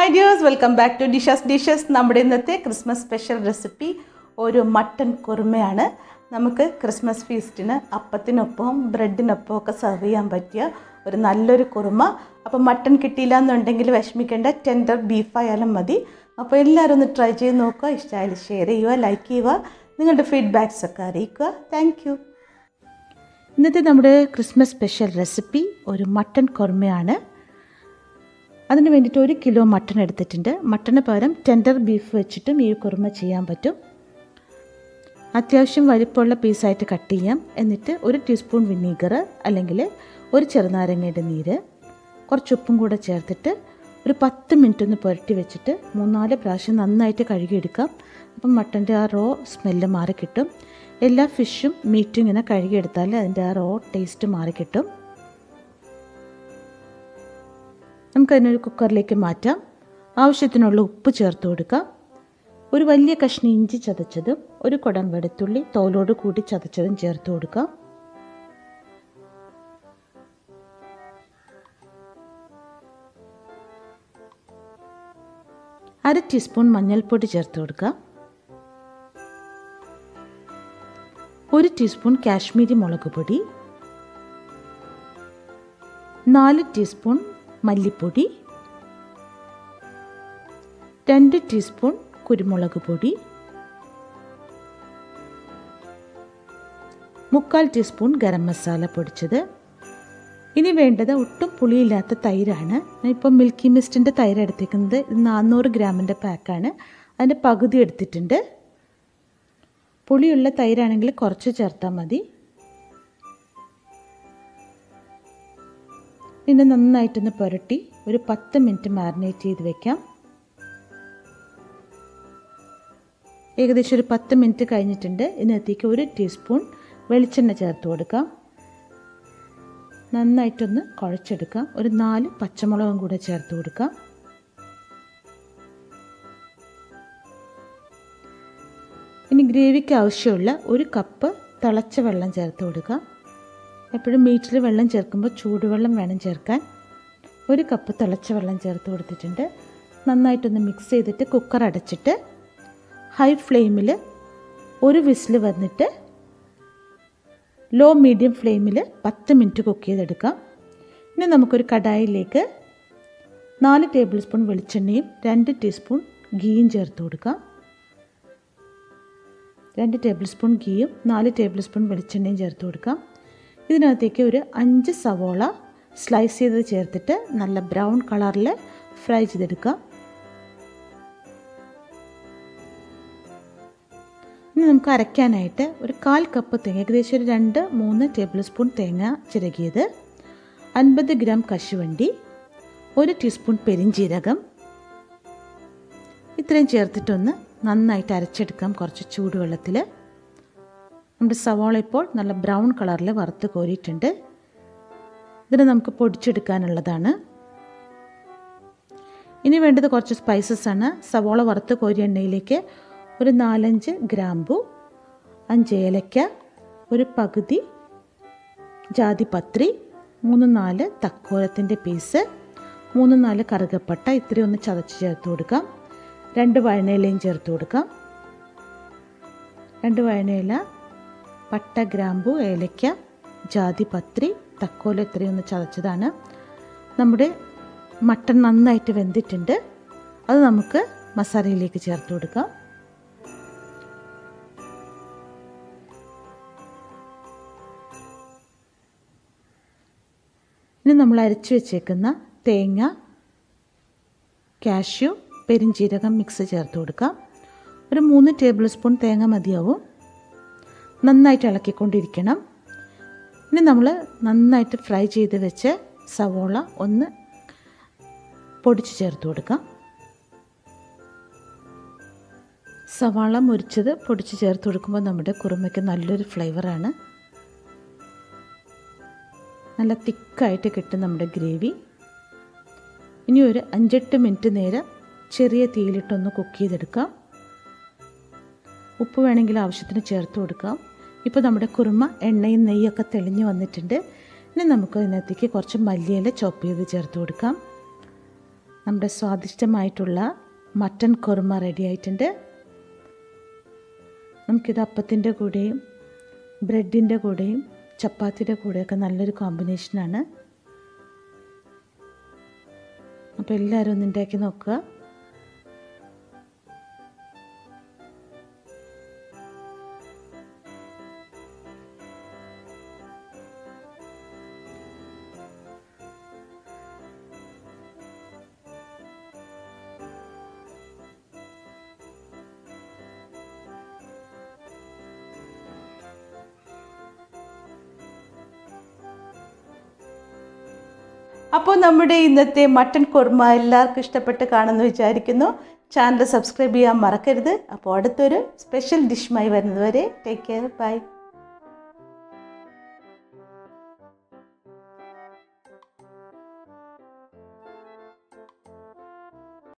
hi dears welcome back to dishes dishes നമ്മുടെ ഇന്നത്തെ Christmas special recipe ഒരു mutton കുറുമയാണ് നമുക്ക് ക്രിസ്മസ് ഫീസ്റ്റിന് അപ്പത്തിനൊപ്പം ബ്രെഡിനൊപ്പം ഒക്കെ സെർവ് ചെയ്യാൻ പറ്റിയ ഒരു നല്ലൊരു കുറുമ അപ്പോൾ മട്ടൻ കിട്ടിയില്ല എന്നുണ്ടെങ്കിൽ വിഷമിക്കേണ്ട ടെൻഡർ ബീഫായാലും മതി അപ്പോൾ എല്ലാവരും ഒന്ന് ട്രൈ ചെയ്ത് നോക്കുക ഇഷ്ടമായാലും ഷെയർ ചെയ്യുക ലൈക്ക് ചെയ്യുക നിങ്ങളുടെ ഫീഡ്ബാക്സ് ഒക്കെ അറിയിക്കുക താങ്ക് ഇന്നത്തെ നമ്മുടെ ക്രിസ്മസ് സ്പെഷ്യൽ റെസിപ്പി ഒരു മട്ടൻ കുറുമയാണ് അതിന് വേണ്ടിയിട്ട് ഒരു കിലോ മട്ടൺ എടുത്തിട്ടുണ്ട് മട്ടന് പകരം ടെൻഡർ ബീഫ് വെച്ചിട്ടും ഈ കുറുമ ചെയ്യാൻ പറ്റും അത്യാവശ്യം വലിപ്പമുള്ള പീസായിട്ട് കട്ട് ചെയ്യാം എന്നിട്ട് ഒരു ടീസ്പൂൺ വിനീഗർ അല്ലെങ്കിൽ ഒരു ചെറുനാരങ്ങയുടെ നീര് കുറച്ച് ഉപ്പും കൂടെ ചേർത്തിട്ട് ഒരു പത്ത് മിനിറ്റ് ഒന്ന് പുരട്ടി വെച്ചിട്ട് മൂന്നാല് പ്രാവശ്യം നന്നായിട്ട് കഴുകിയെടുക്കാം അപ്പം മട്ടൻ്റെ ആ റോ സ്മെല്ല് മാറി കിട്ടും എല്ലാ ഫിഷും മീറ്റും ഇങ്ങനെ കഴുകിയെടുത്താൽ അതിൻ്റെ ആ റോ ടേസ്റ്റ് മാറി കിട്ടും നമുക്കതിനൊരു കുക്കറിലേക്ക് മാറ്റാം ആവശ്യത്തിനുള്ള ഉപ്പ് ചേർത്ത് കൊടുക്കാം ഒരു വലിയ കഷ്ണം ഇഞ്ചി ചതച്ചതും ഒരു കുടം വെളുത്തുള്ളി തോലോട് കൂടി ചതച്ചതും ചേർത്ത് കൊടുക്കാം അര ടീസ്പൂൺ മഞ്ഞൾപ്പൊടി ചേർത്ത് കൊടുക്കാം ഒരു ടീസ്പൂൺ കാശ്മീരി മുളക് പൊടി നാല് ടീസ്പൂൺ മല്ലിപ്പൊടി രണ്ട് ടീസ്പൂൺ കുരുമുളക് പൊടി മുക്കാൽ ടീസ്പൂൺ ഗരം മസാല പൊടിച്ചത് ഇനി വേണ്ടത് ഒട്ടും പുളിയില്ലാത്ത തൈരാണ് ഇപ്പം മിൽക്കി മിസ്റ്റിൻ്റെ തൈര് എടുത്തേക്കുന്നത് ഇത് നാനൂറ് ഗ്രാമിൻ്റെ പാക്കാണ് അതിൻ്റെ പകുതി എടുത്തിട്ടുണ്ട് പുളിയുള്ള തൈരാണെങ്കിൽ കുറച്ച് ചേർത്താൽ മതി പിന്നെ നന്നായിട്ടൊന്ന് പുരട്ടി ഒരു പത്ത് മിനിറ്റ് മാരിനേറ്റ് ചെയ്ത് വെക്കാം ഏകദേശം ഒരു പത്ത് മിനിറ്റ് കഴിഞ്ഞിട്ടുണ്ട് ഇതിനകത്തേക്ക് ഒരു ടീസ്പൂൺ വെളിച്ചെണ്ണ ചേർത്ത് കൊടുക്കാം നന്നായിട്ടൊന്ന് കുഴച്ചെടുക്കാം ഒരു നാല് പച്ചമുളകും കൂടെ ചേർത്ത് കൊടുക്കാം ഇനി ഗ്രേവിക്ക് ആവശ്യമുള്ള ഒരു കപ്പ് തിളച്ച വെള്ളം ചേർത്ത് കൊടുക്കാം എപ്പോഴും മീറ്റിൽ വെള്ളം ചേർക്കുമ്പോൾ ചൂടുവെള്ളം വേണം ചേർക്കാൻ ഒരു കപ്പ് തിളച്ച വെള്ളം ചേർത്ത് കൊടുത്തിട്ടുണ്ട് നന്നായിട്ടൊന്ന് മിക്സ് ചെയ്തിട്ട് കുക്കർ അടച്ചിട്ട് ഹൈ ഫ്ലെയിമിൽ ഒരു വിസിൽ വന്നിട്ട് ലോ മീഡിയം ഫ്ലെയിമിൽ പത്ത് മിനിറ്റ് കുക്ക് ചെയ്തെടുക്കാം ഇനി നമുക്കൊരു കടായിലേക്ക് നാല് ടേബിൾ സ്പൂൺ വെളിച്ചെണ്ണയും രണ്ട് ടീസ്പൂൺ ഗീയും ചേർത്ത് കൊടുക്കാം രണ്ട് ടേബിൾ സ്പൂൺ ഗീയും നാല് ടേബിൾ സ്പൂൺ വെളിച്ചെണ്ണയും ചേർത്ത് കൊടുക്കാം ഇതിനകത്തേക്ക് ഒരു അഞ്ച് സവോള സ്ലൈസ് ചെയ്ത് ചേർത്തിട്ട് നല്ല ബ്രൗൺ കളറിൽ ഫ്രൈ ചെയ്തെടുക്കാം ഇനി നമുക്ക് അരയ്ക്കാനായിട്ട് ഒരു കാൽ കപ്പ് തേങ്ങ ഏകദേശം ഒരു രണ്ട് മൂന്ന് ടേബിൾ സ്പൂൺ തേങ്ങ ചിരകിയത് അൻപത് ഗ്രാം കശുവണ്ടി ഒരു ടീസ്പൂൺ പെരിഞ്ചീരകം ഇത്രയും ചേർത്തിട്ടൊന്ന് നന്നായിട്ട് അരച്ചെടുക്കാം കുറച്ച് ചൂടുവെള്ളത്തിൽ നമ്മുടെ സവാള ഇപ്പോൾ നല്ല ബ്രൗൺ കളറിൽ വറുത്ത് കോരിയിട്ടുണ്ട് ഇതിന് നമുക്ക് പൊടിച്ചെടുക്കാനുള്ളതാണ് ഇനി വേണ്ടത് കുറച്ച് സ്പൈസസ് ആണ് സവാള വറുത്ത് കോരിയ എണ്ണയിലേക്ക് ഒരു നാലഞ്ച് ഗ്രാമ്പു അഞ്ച് ഏലക്ക ഒരു പകുതി ജാതിപത്രി മൂന്ന് നാല് തക്കോലത്തിൻ്റെ പീസ് മൂന്ന് നാല് കറുകപ്പട്ട ഇത്രയും ഒന്ന് ചതച്ച് ചേർത്ത് കൊടുക്കാം രണ്ട് വഴനയിലയും ചേർത്ത് കൊടുക്കാം രണ്ട് വഴനയില പട്ട ഗ്രാമ്പു ഏലക്ക ജാതിപത്രി തക്കോല ഇത്രയും ഒന്ന് ചതച്ചതാണ് നമ്മുടെ മട്ടൺ നന്നായിട്ട് വെന്തിട്ടുണ്ട് അത് നമുക്ക് മസാലയിലേക്ക് ചേർത്ത് കൊടുക്കാം ഇനി നമ്മൾ അരച്ച് വെച്ചേക്കുന്ന തേങ്ങ കാഷ്യൂ പെരിഞ്ചീരകം മിക്സ് ചേർത്ത് കൊടുക്കാം ഒരു മൂന്ന് ടേബിൾ സ്പൂൺ തേങ്ങ മതിയാവും നന്നായിട്ട് ഇളക്കിക്കൊണ്ടിരിക്കണം ഇനി നമ്മൾ നന്നായിട്ട് ഫ്രൈ ചെയ്ത് വെച്ച് സവോള ഒന്ന് പൊടിച്ച് ചേർത്ത് കൊടുക്കാം സവാള മുരിച്ചത് പൊടിച്ച് ചേർത്ത് കൊടുക്കുമ്പോൾ നമ്മുടെ കുറുമയ്ക്ക് നല്ലൊരു ഫ്ലേവറാണ് നല്ല തിക്കായിട്ട് കിട്ടും നമ്മുടെ ഗ്രേവി ഇനി ഒരു അഞ്ചെട്ട് മിനിറ്റ് നേരം ചെറിയ തീയിലിട്ടൊന്ന് കുക്ക് ചെയ്തെടുക്കാം ഉപ്പ് വേണമെങ്കിൽ ആവശ്യത്തിന് ചേർത്ത് കൊടുക്കാം ഇപ്പോൾ നമ്മുടെ കുറുമ എണ്ണയും നെയ്യൊക്കെ തെളിഞ്ഞ് വന്നിട്ടുണ്ട് ഇനി നമുക്ക് ഇതിനകത്തേക്ക് കുറച്ച് മല്ലിയില ചോപ്പ് ചെയ്ത് ചേർത്ത് കൊടുക്കാം നമ്മുടെ സ്വാദിഷ്ടമായിട്ടുള്ള മട്ടൻ കുറുമ റെഡി ആയിട്ടുണ്ട് നമുക്കിത് അപ്പത്തിൻ്റെ കൂടെയും ബ്രെഡിൻ്റെ കൂടെയും ചപ്പാത്തിയുടെ കൂടെയൊക്കെ നല്ലൊരു കോമ്പിനേഷനാണ് അപ്പോൾ എല്ലാവരും ഒന്ന് ഉണ്ടാക്കി നോക്കുക അപ്പോൾ നമ്മുടെ ഇന്നത്തെ മട്ടൻ കുർമ എല്ലാവർക്കും ഇഷ്ടപ്പെട്ട് കാണുമെന്ന് വിചാരിക്കുന്നു ചാനൽ സബ്സ്ക്രൈബ് ചെയ്യാൻ മറക്കരുത് അപ്പോൾ അടുത്തൊരു സ്പെഷ്യൽ ഡിഷുമായി വരുന്നതുവരെ ടേക്ക് കെയർ ബൈ